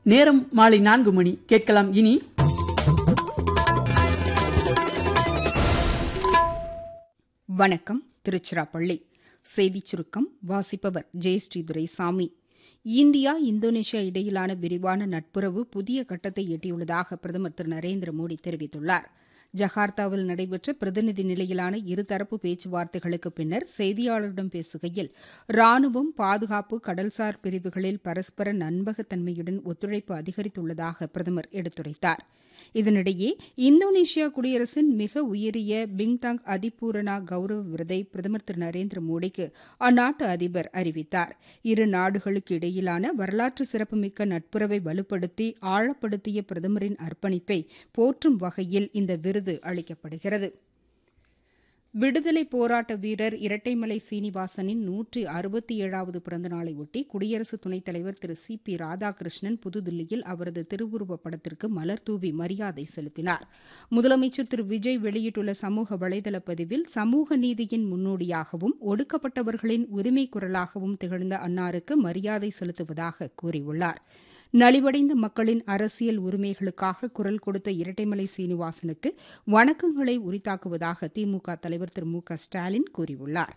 நேரம் மாலை நான்கு மணி கேட்கலாம் இனி வணக்கம் திருச்சிராப்பள்ளி செய்திச் சுருக்கம் வாசிப்பவர் ஜெயஸ்ரீ துரைசாமி இந்தியா இந்தோனேஷியா இடையிலான விரிவான நட்புறவு புதிய கட்டத்தை எட்டியுள்ளதாக பிரதமர் திரு நரேந்திர மோடி தெரிவித்துள்ளார் ஜகார்த்தாவில் நடைபெற்ற பிரதிநிதி நிலையிலான இருதரப்பு பேச்சுவார்த்தைகளுக்கு பின்னர் செய்தியாளர்களிடம் பேசுகையில் ராணுவம் பாதுகாப்பு கடல்சார் பிரிவுகளில் பரஸ்பர நண்பகத்தன்மையுடன் ஒத்துழைப்பு அதிகரித்துள்ளதாக பிரதமர் எடுத்துரைத்தார் இதனிடையே இந்தோனேஷியா குடியரசின் மிக உயரிய பிங்டாங் அதிபூரணா கௌரவ விருதை பிரதமர் திரு நரேந்திர மோடிக்கு அந்நாட்டு அதிபர் அறிவித்தார் இரு நாடுகளுக்கு இடையிலான வரலாற்று சிறப்புமிக்க நட்புறவை வலுப்படுத்தி ஆழப்படுத்திய பிரதமரின் அர்ப்பணிப்பை போற்றும் வகையில் இந்த விருது அளிக்கப்படுகிறது விடுதலை போராட்ட வீரர் இரட்டைமலை சீனிவாசனின் நூற்றி அறுபத்தி ஏழாவது பிறந்தநாளையொட்டி குடியரசு துணைத் தலைவர் திரு சி பி ராதாகிருஷ்ணன் புதுதில்லியில் அவரது திருவுருவப் படத்திற்கு மலர் தூவி மரியாதை செலுத்தினார் முதலமைச்சர் திரு விஜய் வெளியிட்டுள்ள சமூக வலைதள பதிவில் சமூக நீதியின் முன்னோடியாகவும் ஒடுக்கப்பட்டவர்களின் உரிமை குரலாகவும் திகழ்ந்த அன்னாருக்கு மரியாதை செலுத்துவதாக கூறியுள்ளார் நலிவடைந்த மக்களின் அரசியல் உரிமைகளுக்காக குரல் கொடுத்த இரட்டைமலை சீனிவாசனுக்கு வணக்கங்களை உரித்தாக்குவதாக திமுக தலைவர் திரு மு க ஸ்டாலின் கூறியுள்ளார்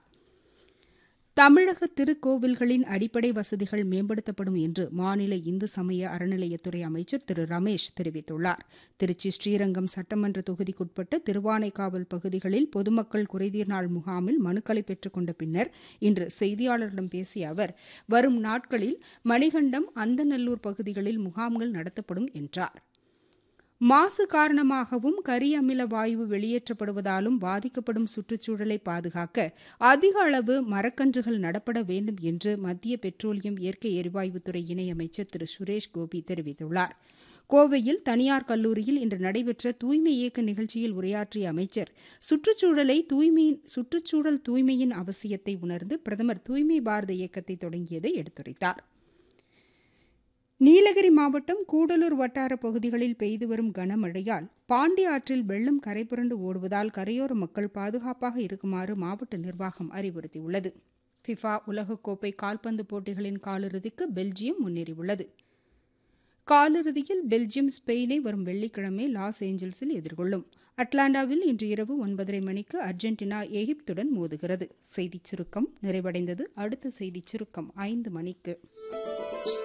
தமிழக திருக்கோவில்களின் அடிப்படை வசதிகள் மேம்படுத்தப்படும் என்று மாநில இந்து சமய அறநிலையத்துறை அமைச்சர் திரு ரமேஷ் தெரிவித்துள்ளார் திருச்சி ஸ்ரீரங்கம் சட்டமன்ற தொகுதிக்குட்பட்ட திருவானைக்காவல் பகுதிகளில் பொதுமக்கள் குறைதீர் நாள் முகாமில் மனுக்களை பெற்றுக்கொண்ட பின்னர் இன்று செய்தியாளர்களிடம் பேசிய அவர் வரும் நாட்களில் மணிகண்டம் அந்தநல்லூர் பகுதிகளில் முகாம்கள் நடத்தப்படும் என்றார் மாசு காரணமாகவும் கரி அமில வாயு வெளியேற்றப்படுவதாலும் பாதிக்கப்படும் சுற்றுச்சூழலை பாதுகாக்க அதிக அளவு மரக்கன்றுகள் நடப்பட வேண்டும் என்று மத்திய பெட்ரோலியம் இயற்கை எரிவாயுத்துறை இணையமைச்சர் திரு சுரேஷ் கோபி தெரிவித்துள்ளார் கோவையில் தனியார் கல்லூரியில் இன்று நடைபெற்ற தூய்மை இயக்க நிகழ்ச்சியில் உரையாற்றிய அமைச்சர் சுற்றுச்சூழலை தூய்மையின் சுற்றுச்சூழல் தூய்மையின் அவசியத்தை உணர்ந்து பிரதமர் தூய்மை பாரத இயக்கத்தை தொடங்கியதை எடுத்துரைத்தார் நீலகிரி மாவட்டம் கூடலூர் வட்டார பகுதிகளில் பெய்து வரும் கனமழையால் பாண்டி ஆற்றில் வெள்ளம் கரைபுரண்டு ஓடுவதால் கரையோர மக்கள் பாதுகாப்பாக இருக்குமாறு மாவட்ட நிர்வாகம் அறிவுறுத்தியுள்ளது ஃபிஃபா உலகக்கோப்பை கால்பந்து போட்டிகளின் காலிறுதிக்கு பெல்ஜியம் முன்னேறியுள்ளது காலிறுதியில் பெல்ஜியம் ஸ்பெயினை வரும் வெள்ளிக்கிழமை லாஸ் ஏஞ்சல்ஸில் எதிர்கொள்ளும் அட்லாண்டாவில் இன்று இரவு ஒன்பதரை மணிக்கு அர்ஜென்டினா எகிப்துடன் மோதுகிறது செய்திச் சுருக்கம் நிறைவடைந்தது அடுத்த செய்திச் சுருக்கம் ஐந்து மணிக்கு